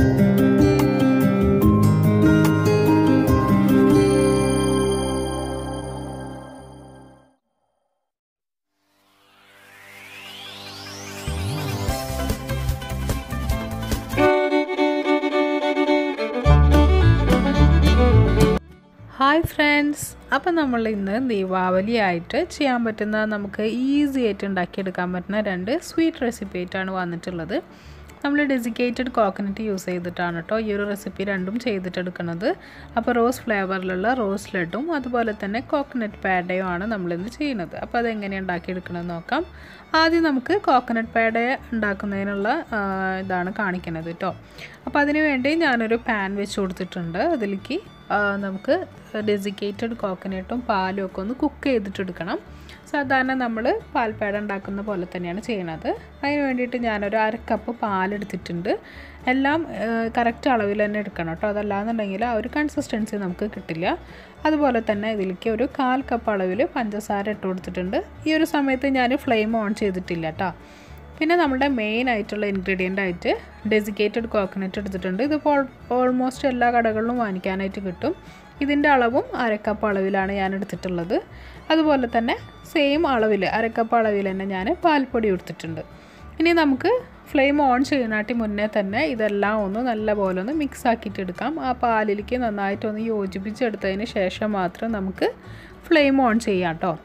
hi friends അപ്പം നമ്മൾ ഇന്ന് ദീപാവലി ആയിട്ട് ചെയ്യാൻ പറ്റുന്ന നമുക്ക് ഈസി ആയിട്ട് ഉണ്ടാക്കിയെടുക്കാൻ പറ്റുന്ന രണ്ട് സ്വീറ്റ് റെസിപ്പി ആയിട്ടാണ് വന്നിട്ടുള്ളത് നമ്മൾ ഡെസിക്കേറ്റഡ് കോക്കനട്ട് യൂസ് ചെയ്തിട്ടാണ് കേട്ടോ ഈ ഒരു റെസിപ്പി രണ്ടും ചെയ്തിട്ടെടുക്കുന്നത് അപ്പോൾ റോസ് ഫ്ലേവറിലുള്ള റോസ് ലഡും അതുപോലെ തന്നെ കോക്കനട്ട് പാഡയും ആണ് നമ്മളിന്ന് ചെയ്യുന്നത് അപ്പോൾ അതെങ്ങനെയാണ് ഉണ്ടാക്കിയെടുക്കണമെന്ന് നോക്കാം ആദ്യം നമുക്ക് കോക്കനട്ട് പാഡ ഉണ്ടാക്കുന്നതിനുള്ള ആ, ഇതാണ് കാണിക്കുന്നത് കേട്ടോ അപ്പോൾ അതിന് വേണ്ടി ഞാനൊരു പാൻ വെച്ച് കൊടുത്തിട്ടുണ്ട് അതിലേക്ക് ആ, നമുക്ക് ഡെസിക്കേറ്റഡ് കോക്കനട്ടും പാലും ഒക്കെ ഒന്ന് കുക്ക് ചെയ്തിട്ടെടുക്കണം സാധാരണ നമ്മൾ പാൽപ്പേട ഉണ്ടാക്കുന്ന പോലെ തന്നെയാണ് ചെയ്യണത് അതിന് വേണ്ടിയിട്ട് ഞാനൊരു അര കപ്പ് പാലെടുത്തിട്ടുണ്ട് എല്ലാം കറക്റ്റ് അളവിൽ തന്നെ എടുക്കണം കേട്ടോ അതല്ലാന്നുണ്ടെങ്കിൽ ആ ഒരു കൺസിസ്റ്റൻസി നമുക്ക് കിട്ടില്ല അതുപോലെ തന്നെ ഇതിലേക്ക് ഒരു കാൽ കപ്പ് അളവിൽ പഞ്ചസാര ഇട്ട് കൊടുത്തിട്ടുണ്ട് ഈ ഒരു സമയത്ത് ഞാൻ ഫ്ലെയിം ഓൺ ചെയ്തിട്ടില്ല കേട്ടോ പിന്നെ നമ്മുടെ മെയിൻ ആയിട്ടുള്ള ഇൻഗ്രീഡിയൻ്റ് ആയിട്ട് ഡെസിക്കേറ്റഡ് കോക്കനട്ട് എടുത്തിട്ടുണ്ട് ഇതിപ്പോൾ ഓൾമോസ്റ്റ് എല്ലാ കടകളിലും വാങ്ങിക്കാനായിട്ട് കിട്ടും ഇതിൻ്റെ അളവും അരക്കപ്പ് അളവിലാണ് ഞാൻ എടുത്തിട്ടുള്ളത് അതുപോലെ തന്നെ സെയിം അളവിൽ അരക്കപ്പ് അളവിൽ തന്നെ ഞാൻ പാൽപ്പൊടി എടുത്തിട്ടുണ്ട് ഇനി നമുക്ക് ഫ്ലെയിം ഓൺ ചെയ്യുന്നതായിട്ട് മുന്നേ തന്നെ ഇതെല്ലാം ഒന്ന് നല്ല പോലെ ഒന്ന് മിക്സ് ആക്കിയിട്ട് എടുക്കാം ആ പാലിലേക്ക് നന്നായിട്ടൊന്ന് യോജിപ്പിച്ചെടുത്തതിന് ശേഷം മാത്രം നമുക്ക് ഫ്ലെയിം ഓൺ ചെയ്യാം കേട്ടോ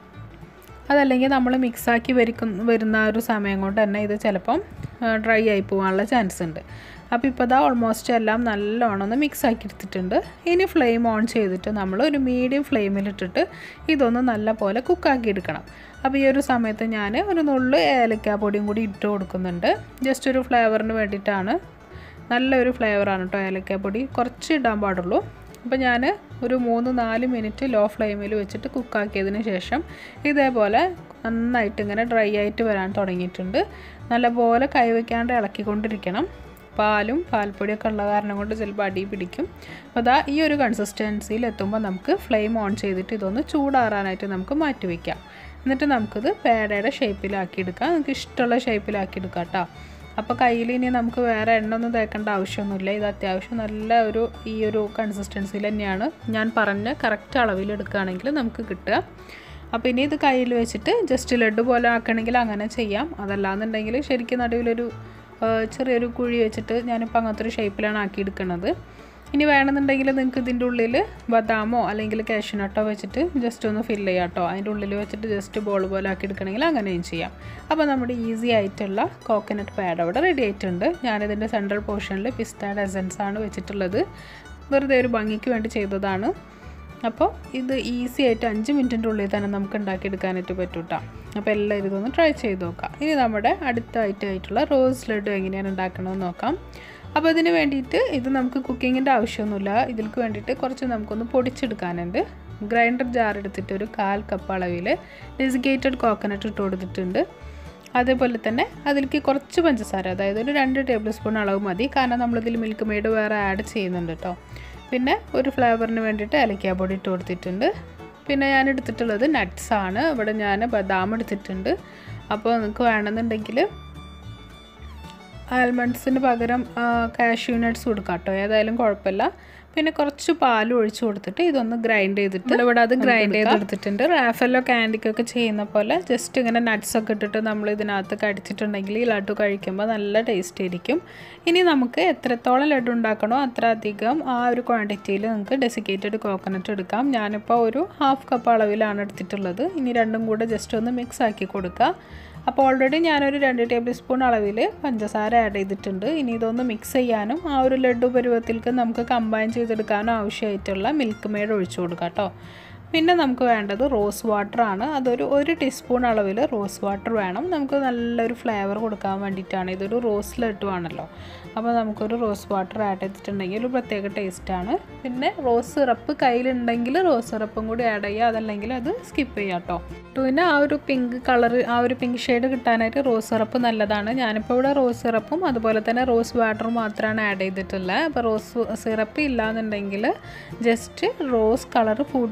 അതല്ലെങ്കിൽ നമ്മൾ മിക്സാക്കി വരിക്കുന്ന വരുന്ന ആ ഒരു സമയം കൊണ്ട് തന്നെ ഇത് ചിലപ്പം ഡ്രൈ ആയി പോകാനുള്ള ചാൻസ് ഉണ്ട് അപ്പോൾ ഇപ്പോൾ ഇതാ ഓൾമോസ്റ്റ് എല്ലാം നല്ലോണം ഒന്ന് മിക്സ് ആക്കി എടുത്തിട്ടുണ്ട് ഇനി ഫ്ലെയിം ഓൺ ചെയ്തിട്ട് നമ്മൾ ഒരു മീഡിയം ഫ്ലെയിമിലിട്ടിട്ട് ഇതൊന്ന് നല്ല പോലെ കുക്കാക്കി എടുക്കണം അപ്പോൾ ഈ ഒരു സമയത്ത് ഞാൻ ഒരു നുള്ളു ഏലക്കാപ്പൊടിയും കൂടി ഇട്ട് കൊടുക്കുന്നുണ്ട് ജസ്റ്റ് ഒരു ഫ്ലേവറിന് വേണ്ടിയിട്ടാണ് നല്ലൊരു ഫ്ലേവറാണ് കേട്ടോ ഏലക്കാപ്പൊടി കുറച്ച് ഇടാൻ പാടുള്ളൂ അപ്പോൾ ഞാൻ ഒരു മൂന്ന് നാല് മിനിറ്റ് ലോ ഫ്ലെയിമിൽ വെച്ചിട്ട് കുക്കാക്കിയതിന് ശേഷം ഇതേപോലെ നന്നായിട്ട് ഇങ്ങനെ ഡ്രൈ ആയിട്ട് വരാൻ തുടങ്ങിയിട്ടുണ്ട് നല്ലപോലെ കൈവയ്ക്കാണ്ട് ഇളക്കിക്കൊണ്ടിരിക്കണം പാലും പാൽപ്പൊടിയൊക്കെ ഉള്ള കാരണം കൊണ്ട് ചിലപ്പോൾ അടി പിടിക്കും അപ്പോൾ അതാ ഈ ഒരു കൺസിസ്റ്റൻസിയിൽ എത്തുമ്പോൾ നമുക്ക് ഫ്ലെയിം ഓൺ ചെയ്തിട്ട് ഇതൊന്ന് ചൂടാറാനായിട്ട് നമുക്ക് മാറ്റി വയ്ക്കാം എന്നിട്ട് നമുക്കിത് പേടയുടെ ഷേപ്പിലാക്കിയെടുക്കാം നമുക്ക് ഇഷ്ടമുള്ള ഷേപ്പിലാക്കിയെടുക്കാം കേട്ടോ അപ്പോൾ കയ്യിൽ ഇനി നമുക്ക് വേറെ എണ്ണ ഒന്നും തേക്കേണ്ട ആവശ്യമൊന്നുമില്ല ഇത് അത്യാവശ്യം നല്ല ഒരു ഈ ഒരു കൺസിസ്റ്റൻസിയിൽ തന്നെയാണ് ഞാൻ പറഞ്ഞ കറക്റ്റ് അളവിൽ എടുക്കുകയാണെങ്കിൽ നമുക്ക് കിട്ടുക അപ്പോൾ ഇനി ഇത് കയ്യിൽ വെച്ചിട്ട് ജസ്റ്റ് ലഡു പോലെ ആക്കണമെങ്കിൽ അങ്ങനെ ചെയ്യാം അതല്ലാന്നുണ്ടെങ്കിൽ ശരിക്കും നടുവിലൊരു ആ, ചെറിയൊരു കുഴി വെച്ചിട്ട് ഞാനിപ്പോൾ അങ്ങനത്തെ ഒരു ഷേപ്പിലാണ് ആക്കിയെടുക്കുന്നത് ഇനി വേണമെന്നുണ്ടെങ്കിൽ നിങ്ങൾക്ക് ഇതിൻ്റെ ഉള്ളിൽ ബദാമോ അല്ലെങ്കിൽ കാഷ്യൂനട്ടോ വെച്ചിട്ട് ജസ്റ്റ് ഒന്ന് ഫില്ല് ചെയ്യാം കേട്ടോ അതിൻ്റെ ഉള്ളിൽ വെച്ചിട്ട് ജസ്റ്റ് ബോൾ പോലെ ആക്കി എടുക്കണമെങ്കിൽ അങ്ങനെയും ചെയ്യാം അപ്പോൾ നമ്മുടെ ഈസി ആയിട്ടുള്ള കോക്കനട്ട് പാഡ് അവിടെ റെഡി ആയിട്ടുണ്ട് ഞാനിതിൻ്റെ സെൻട്രൽ പോർഷനിൽ പിസ്താഡ് എസൻസ് ആണ് വെച്ചിട്ടുള്ളത് വെറുതെ ഒരു ഭംഗിക്ക് വേണ്ടി ചെയ്തതാണ് അപ്പോൾ ഇത് ഈസി ആയിട്ട് അഞ്ച് മിനിറ്റിൻ്റെ ഉള്ളിൽ തന്നെ നമുക്ക് ഉണ്ടാക്കിയെടുക്കാനായിട്ട് പറ്റും കേട്ടോ അപ്പോൾ എല്ലാവരും ഇതൊന്ന് ട്രൈ ചെയ്ത് നോക്കാം ഇനി നമ്മുടെ അടുത്തായിട്ടായിട്ടുള്ള റോസ് ലഡു എങ്ങനെയാണ് ഉണ്ടാക്കണമെന്ന് നോക്കാം അപ്പോൾ ഇതിന് വേണ്ടിയിട്ട് ഇത് നമുക്ക് കുക്കിങ്ങിൻ്റെ ആവശ്യമൊന്നുമില്ല ഇതിലേക്ക് വേണ്ടിയിട്ട് കുറച്ച് നമുക്കൊന്ന് പൊടിച്ചെടുക്കാനുണ്ട് ഗ്രൈൻഡർ ജാർ എടുത്തിട്ട് ഒരു കാൽ കപ്പ് അളവിൽ ഡെസിഗേറ്റഡ് കോക്കനട്ട് ഇട്ട് കൊടുത്തിട്ടുണ്ട് അതേപോലെ തന്നെ അതിലേക്ക് കുറച്ച് പഞ്ചസാര അതായത് ഒരു രണ്ട് ടേബിൾ സ്പൂൺ അളവ് മതി കാരണം നമ്മളിതിൽ മിൽക്ക് മെയ്ഡ് വേറെ ആഡ് ചെയ്യുന്നുണ്ട് കേട്ടോ പിന്നെ ഒരു ഫ്ലേവറിന് വേണ്ടിയിട്ട് ഏലക്കാപ്പൊടി ഇട്ട് കൊടുത്തിട്ടുണ്ട് പിന്നെ ഞാൻ എടുത്തിട്ടുള്ളത് nuts ആണ് ഇവിടെ ഞാൻ ബദാം എടുത്തിട്ടുണ്ട് അപ്പോൾ നിങ്ങൾക്ക് വേണമെന്നുണ്ടെങ്കിൽ ആൽമണ്ട്സിന് പകരം കാഷ്യൂ നട്ട്സ് കൊടുക്കാം കേട്ടോ ഏതായാലും കുഴപ്പമില്ല പിന്നെ കുറച്ച് പാൽ ഒഴിച്ചു കൊടുത്തിട്ട് ഇതൊന്ന് ഗ്രൈൻഡ് ചെയ്തിട്ട് ഇവിടെ അത് ഗ്രൈൻഡ് ചെയ്തെടുത്തിട്ടുണ്ട് റാഫലോ ക്യാൻഡിക്കൊക്കെ ചെയ്യുന്ന പോലെ ജസ്റ്റ് ഇങ്ങനെ nuts ഒക്കെ ഇട്ടിട്ട് നമ്മൾ ഇതിനകത്ത് കടിച്ചിട്ടുണ്ടെങ്കിൽ ഈ ലഡു കഴിക്കുമ്പോൾ നല്ല ടേസ്റ്റ് ആയിരിക്കും ഇനി നമുക്ക് എത്രത്തോളം ലഡു ഉണ്ടാക്കണോ അത്ര അധികം ആ ഒരു ക്വാണ്ടിറ്റിയിൽ നിങ്ങൾക്ക് ഡെസിക്കേറ്റഡ് കോക്കനട്ട് എടുക്കാം ഞാനിപ്പോൾ ഒരു ഹാഫ് കപ്പ് അളവിലാണ് എടുത്തിട്ടുള്ളത് ഇനി രണ്ടും കൂടെ ജസ്റ്റ് ഒന്ന് മിക്സ് ആക്കി കൊടുക്കുക അപ്പോൾ ഓൾറെഡി ഞാനൊരു രണ്ട് ടേബിൾ സ്പൂൺ അളവിൽ പഞ്ചസാര ആഡ് ചെയ്തിട്ടുണ്ട് ഇനി ഇതൊന്ന് മിക്സ് ചെയ്യാനും ആ ഒരു ലഡു പരുവത്തിലേക്ക് നമുക്ക് കമ്പൈൻ ചെയ്തെടുക്കാനും ആവശ്യമായിട്ടുള്ള മിൽക്ക് മെയ്ഡ് ഒഴിച്ചു കൊടുക്കാം കേട്ടോ പിന്നെ നമുക്ക് വേണ്ടത് റോസ് വാട്ടർ ആണ് അതൊരു ഒരു ടീസ്പൂൺ അളവിൽ റോസ് വാട്ടർ വേണം നമുക്ക് നല്ലൊരു ഫ്ലേവർ കൊടുക്കാൻ വേണ്ടിയിട്ടാണ് ഇതൊരു റോസ് ലഡു ആണല്ലോ അപ്പോൾ നമുക്കൊരു റോസ് വാട്ടർ ആഡ് ചെയ്തിട്ടുണ്ടെങ്കിൽ ഒരു പ്രത്യേക ടേസ്റ്റാണ് പിന്നെ റോസ് സിറപ്പ് കയ്യിലുണ്ടെങ്കിൽ റോസ് സിറപ്പും കൂടി ആഡ് ചെയ്യുക അതല്ലെങ്കിൽ അത് സ്കിപ്പ് ചെയ്യാം കേട്ടോ പിന്നെ ആ ഒരു പിങ്ക് കളർ ആ ഒരു പിങ്ക് ഷെയ്ഡ് കിട്ടാനായിട്ട് റോസ് സിറപ്പ് നല്ലതാണ് ഞാനിപ്പോൾ ഇവിടെ റോസ് സിറപ്പും അതുപോലെ തന്നെ റോസ് വാട്ടറും മാത്രമാണ് ആഡ് ചെയ്തിട്ടുള്ളത് അപ്പോൾ റോസ് സിറപ്പ് ഇല്ലാന്നുണ്ടെങ്കിൽ just rose colour food colour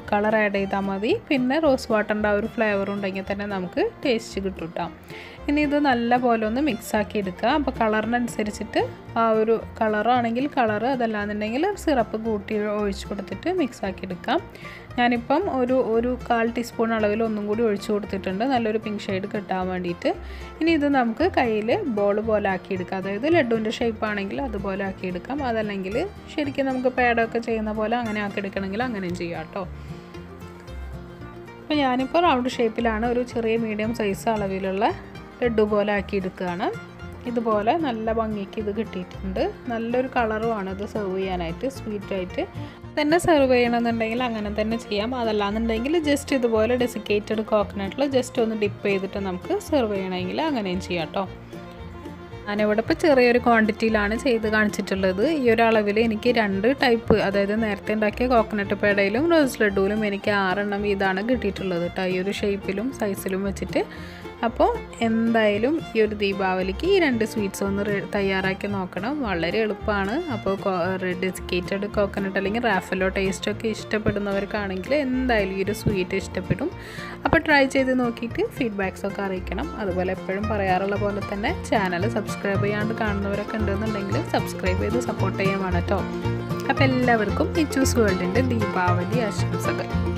add ചെയ്താൽ മതി പിന്നെ റോസ് വാട്ടറിൻ്റെ ആ ഒരു ഫ്ലേവർ ഉണ്ടെങ്കിൽ തന്നെ നമുക്ക് ടേസ്റ്റ് കിട്ടും കേട്ടോ ഇനി ഇത് നല്ല പോലെ ഒന്ന് മിക്സ് ആക്കി എടുക്കുക അപ്പോൾ കളറിനനുസരിച്ചിട്ട് ആ ഒരു കളറാണെങ്കിൽ കളറ് അതല്ലാന്നുണ്ടെങ്കിൽ സിറപ്പ് കൂട്ടി ഒഴിച്ച് കൊടുത്തിട്ട് മിക്സ് ആക്കി എടുക്കാം ഞാനിപ്പം ഒരു ഒരു കാൽ ടീസ്പൂൺ അളവിൽ ഒന്നും കൂടി ഒഴിച്ചു കൊടുത്തിട്ടുണ്ട് നല്ലൊരു പിങ്ക് ഷെയ്ഡ് കിട്ടാൻ വേണ്ടിയിട്ട് ഇനി ഇത് നമുക്ക് കയ്യിൽ ബോൾ പോലെ ആക്കിയെടുക്കാം അതായത് ലഡുവിൻ്റെ ഷേപ്പ് ആണെങ്കിൽ അതുപോലെ ആക്കിയെടുക്കാം അതല്ലെങ്കിൽ ശരിക്കും നമുക്ക് പേടൊക്കെ ചെയ്യുന്ന പോലെ അങ്ങനെ ആക്കിയെടുക്കണമെങ്കിൽ അങ്ങനെയും ചെയ്യാം കേട്ടോ അപ്പോൾ ഞാനിപ്പോൾ റൗണ്ട് ഷേപ്പിലാണ് ഒരു ചെറിയ മീഡിയം സൈസ് അളവിലുള്ള ലഡു പോലെ ആക്കി എടുക്കുകയാണ് ഇതുപോലെ നല്ല ഭംഗിക്ക് ഇത് കിട്ടിയിട്ടുണ്ട് നല്ലൊരു കളറുമാണ് ഇത് സെർവ് ചെയ്യാനായിട്ട് സ്വീറ്റായിട്ട് തന്നെ സെർവ് ചെയ്യണമെന്നുണ്ടെങ്കിൽ അങ്ങനെ തന്നെ ചെയ്യാം അതല്ലാന്നുണ്ടെങ്കിൽ ജസ്റ്റ് ഇതുപോലെ ഡെസിക്കേറ്റഡ് കോക്കനട്ടിൽ ജസ്റ്റ് ഒന്ന് ഡിപ്പ് ചെയ്തിട്ട് നമുക്ക് സെർവ് ചെയ്യണമെങ്കിൽ അങ്ങനെയും ചെയ്യാം കേട്ടോ ഞാനിവിടെ ഇപ്പോൾ ചെറിയൊരു ക്വാണ്ടിറ്റിയിലാണ് ചെയ്ത് കാണിച്ചിട്ടുള്ളത് ഈ ഒരു അളവിൽ എനിക്ക് രണ്ട് ടൈപ്പ് അതായത് നേരത്തെ ഉണ്ടാക്കിയ കോക്കനട്ട് പേടയിലും റോസ് ലഡുവിലും എനിക്ക് ആറെണ്ണം വീതമാണ് കിട്ടിയിട്ടുള്ളത് കേട്ടോ ഈ ഒരു ഷേപ്പിലും സൈസിലും വെച്ചിട്ട് അപ്പോൾ എന്തായാലും ഈ ഒരു ദീപാവലിക്ക് ഈ രണ്ട് സ്വീറ്റ്സ് ഒന്ന് തയ്യാറാക്കി നോക്കണം വളരെ എളുപ്പമാണ് അപ്പോൾ ഡെസിക്കേറ്റഡ് കോക്കനട്ട് അല്ലെങ്കിൽ റാഫലോ ടേസ്റ്റൊക്കെ ഇഷ്ടപ്പെടുന്നവർക്കാണെങ്കിൽ എന്തായാലും ഈ ഒരു സ്വീറ്റ് ഇഷ്ടപ്പെടും അപ്പോൾ ട്രൈ ചെയ്ത് നോക്കിയിട്ട് ഫീഡ്ബാക്സ് ഒക്കെ അറിയിക്കണം അതുപോലെ എപ്പോഴും പറയാറുള്ള പോലെ തന്നെ ചാനൽ സബ്സ്ക്രൈബ് ചെയ്യാണ്ട് കാണുന്നവരൊക്കെ ഉണ്ടെന്നുണ്ടെങ്കിൽ സബ്സ്ക്രൈബ് ചെയ്ത് സപ്പോർട്ട് ചെയ്യാൻ വേണം കേട്ടോ അപ്പോൾ എല്ലാവർക്കും ഇച്ചൂസ് വേൾഡിൻ്റെ ദീപാവലി ആശംസകൾ